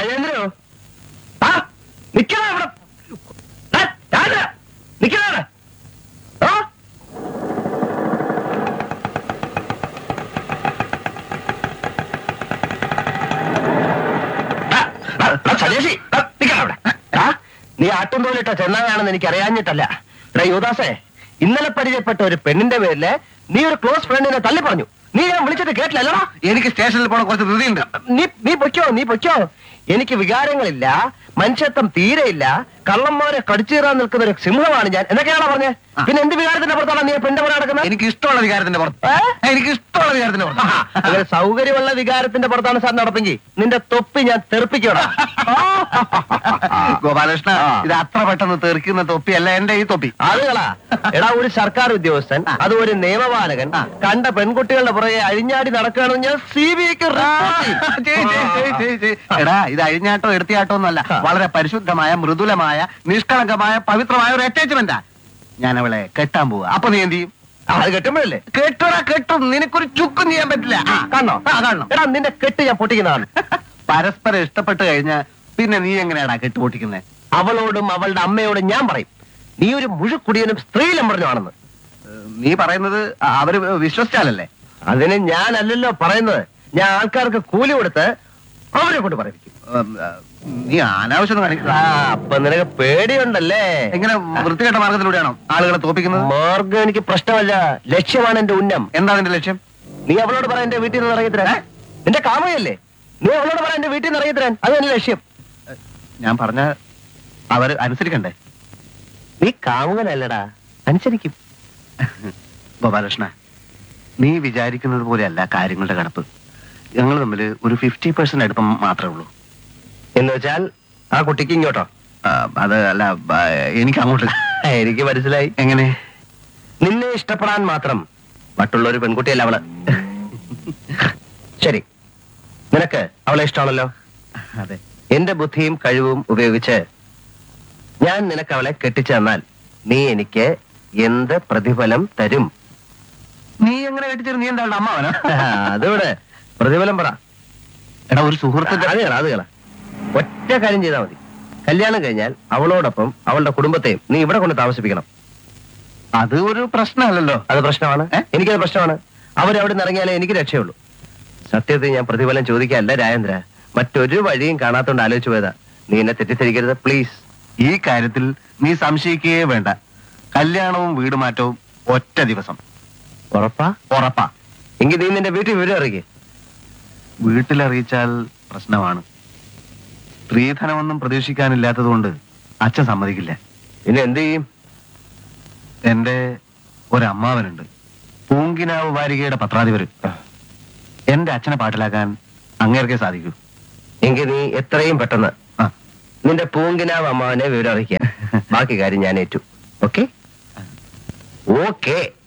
രാജേന്ദ്രോ ആ നിക്കണ ഇവിടെ ആ, രാജ നിക്കണ അവിടെ ആ ആ, ആ, ആ, സന്യാസി ആ, നിക്കണ അവിടെ ആ, നീ ആട്ടും തോലിട്ട ചെന്നായാണെന്ന് എനിക്ക് അറിയാഞ്ഞിട്ടല്ല എടാ യുവദാസേ ഇന്നലെ പരിചയപ്പെട്ട ഒരു പെണ്ണിന്റെ പേരില് നീ ഒരു ക്ലോസ് ഫ്രണ്ടിനെ തള്ളി പറഞ്ഞു നീ ഞാൻ വിളിച്ചിട്ട് കേട്ടില്ലല്ലോ എനിക്ക് സ്റ്റേഷനിൽ പോണ കുറച്ച് ധൃതിയുണ്ട് നീ നീ പൊയ്ക്കോ നീ പൊയ്ക്കോ എനിക്ക് വികാരങ്ങളില്ല മനുഷ്യത്വം തീരെയില്ല കള്ളന്മാരെ കടിച്ചീറാൻ നിൽക്കുന്ന ഒരു സിംഹമാണ് ഞാൻ എന്നൊക്കെയാണോ പറഞ്ഞേ പിന്നെ എന്ത് വികാരത്തിന്റെ പുറത്താണ് നീ പെണ്ണ് പോലെ നടക്കുന്നത് എനിക്ക് ഇഷ്ടമുള്ള വികാരത്തിന്റെ പുറത്ത് ഏ? എനിക്ക് ഇഷ്ടമുള്ള വികാരത്തിന്റെ പുറത്ത് അങ്ങനെ സൗകര്യമുള്ള വികാരത്തിന്റെ പുറത്താണ് സാർ നടപ്പെങ്കിൽ നിന്റെ തൊപ്പി ഞാൻ തെറിപ്പിക്കണം ഗോപാലകൃഷ്ണ ആ. ഇത് അത്ര പെട്ടെന്ന് തെറിക്കുന്ന തൊപ്പിയല്ല എന്റെ ഈ തൊപ്പി ആളുകളാ എടാ ഒരു സർക്കാർ ഉദ്യോഗസ്ഥൻ ആ. അത് ഒരു നിയമപാലകൻ ആ. കണ്ട പെൺകുട്ടികളുടെ പുറകെ അഴിഞ്ഞാടി നടക്കുകയാണെന്ന് ഞാൻ സി ബി ഐക്ക് ചെയ്യ്, ചെയ്യ്, ചെയ്യ്, ചെയ്യ്, ചെയ്യ്. എടാ ഇത് അഴിഞ്ഞാട്ടോ എടുത്തിയാട്ടോ ഒന്നല്ല ആ. വളരെ പരിശുദ്ധമായ മൃദുലമായ നിഷ്കളങ്കമായ പവിത്രമായ ഒരു അറ്റാച്ച്മെന്റാ ഞാൻ അവളെ കെട്ടാൻ പോവുക അപ്പൊ നീ എന്ത് ചെയ്യും അത് കെട്ടുമ്പോഴല്ലേ കെട്ടടാ കെട്ടും നിനക്കൊരു ചുക്കും ചെയ്യാൻ പറ്റില്ല ആ, കാണണോ ആ, കാണണം എടാ നിന്റെ കെട്ട് ഞാൻ പൊട്ടിക്കുന്നതാണ് പരസ്പരം ഇഷ്ടപ്പെട്ട് കഴിഞ്ഞാ പിന്നെ നീ എങ്ങനെയാടാ കെട്ട് പൊട്ടിക്കുന്നത് അവളോടും അവളുടെ അമ്മയോടും ഞാൻ പറയും നീ ഒരു മുഴുക്കുടിയനും സ്ത്രീലമ്പറഞ്ഞാണെന്ന് നീ പറയുന്നത് അവര് വിശ്വസിച്ചാലല്ലേ അതിന് ഞാനല്ലല്ലോ പറയുന്നത് ഞാൻ ആൾക്കാർക്ക് കൂലി കൊടുത്ത് അവരെ കൊണ്ട് പറയിപ്പിക്കും ഉം, ആ, നീ അനാവശ്യം ആ കാണിക്കുക അപ്പൊ നിനക്ക് പേടിയുണ്ടല്ലേ എങ്ങനെ വൃത്തികെട്ട മാർഗത്തിലൂടെയാണോ ആളുകളെ തോപ്പിക്കുന്നത് മാർഗം എനിക്ക് പ്രശ്നമല്ല ലക്ഷ്യമാണ് എന്റെ ഉന്നം എന്താ നിന്റെ ലക്ഷ്യം നീ അവളോട് പറ എന്റെ വീട്ടിൽ നിന്ന് ഇറങ്ങിത്തരാൻ നിന്റെ കാമയല്ലേ നീ അവളോട് പറ എന്റെ വീട്ടിൽ നിന്ന് ഇറങ്ങിത്തരാൻ അത് എന്റെ ലക്ഷ്യം ഞാൻ പറഞ്ഞ അവര് അനുസരിക്കണ്ടേ നീ കാമുകനല്ലടാ അനുസരിക്കും ഗോപാലകൃഷ്ണ നീ വിചാരിക്കുന്നത് പോലെയല്ല കാര്യങ്ങളുടെ കടപ്പ് ഞങ്ങൾ തമ്മിൽ ഒരു ഫിഫ്റ്റി പെർസെന്റ് അടുപ്പം മാത്രമേ ഉള്ളൂ എന്ന് വെച്ചാൽ ആ കുട്ടിക്ക് ഇങ്ങോട്ടോ ആ, അത് അല്ല ആ, എനിക്ക് അങ്ങോട്ട് എനിക്ക് മനസ്സിലായി എങ്ങനെ നിന്നെ ഇഷ്ടപ്പെടാൻ മാത്രം മറ്റുള്ള ഒരു പെൺകുട്ടിയല്ല അവള് ശരി നിനക്ക് അവളെ ഇഷ്ടമാണല്ലോ അതെ എന്റെ ബുദ്ധിയും കഴിവും ഉപയോഗിച്ച് ഞാൻ നിനക്ക് അവളെ കെട്ടിച്ചു തന്നാൽ നീ എനിക്ക് എന്ത് പ്രതിഫലം തരും നീ എങ്ങനെ കെട്ടിച്ചേരും നീ എന്താ അമ്മാവനാ അതിവിടെ പ്രതിഫലം പറ എടാ ഒരു സുഹൃത്തിന്റെ അത് കേള അത് കേള ഒറ്റ കാര്യം ചെയ്താൽ മതി കല്യാണം കഴിഞ്ഞാൽ അവളോടൊപ്പം അവളുടെ കുടുംബത്തെയും നീ ഇവിടെ കൊണ്ട് താമസിപ്പിക്കണം അത് ഒരു പ്രശ്നമല്ലല്ലോ അത് പ്രശ്നമാണ് ഏ? എനിക്കത് പ്രശ്നമാണ് അവരവിടെ നിന്ന് ഇറങ്ങിയാലേ എനിക്ക് രക്ഷയുള്ളൂ സത്യത്തിൽ ഞാൻ പ്രതിഫലം ചോദിക്കാനല്ല രാജേന്ദ്ര മറ്റൊരു വഴിയും കാണാത്തോണ്ട് ആലോചിച്ചു പോയതാ നീ എന്നെ തെറ്റിദ്ധരിക്കരുത് പ്ലീസ് ഈ കാര്യത്തിൽ നീ സംശയിക്കുകയേ വേണ്ട കല്യാണവും വീട് മാറ്റവും ഒറ്റ ദിവസം ഉറപ്പാ ഉറപ്പാ എങ്കിൽ നീ നിന്റെ വീട്ടിൽ വിവരം അറിയിക്കേ വീട്ടിലറിയിച്ചാൽ പ്രശ്നമാണ് സ്ത്രീധനമൊന്നും പ്രതീക്ഷിക്കാനില്ലാത്തതുകൊണ്ട് അച്ഛൻ സമ്മതിക്കില്ല പിന്നെ എന്ത് ചെയ്യും എന്റെ ഒരമ്മാവനുണ്ട് പൂങ്കിനാവ് വാരികയുടെ പത്രാധിപര് എന്റെ അച്ഛനെ പാട്ടിലാക്കാൻ അങ്ങേർക്കേ സാധിക്കൂ എങ്കിൽ നീ എത്രയും പെട്ടെന്ന് ആ നിന്റെ പൂങ്കിനാവ് അമ്മാവനെ വിവരം അറിയിക്കുക ബാക്കി കാര്യം ഞാൻ ഏറ്റു ഓക്കെ ഓക്കെ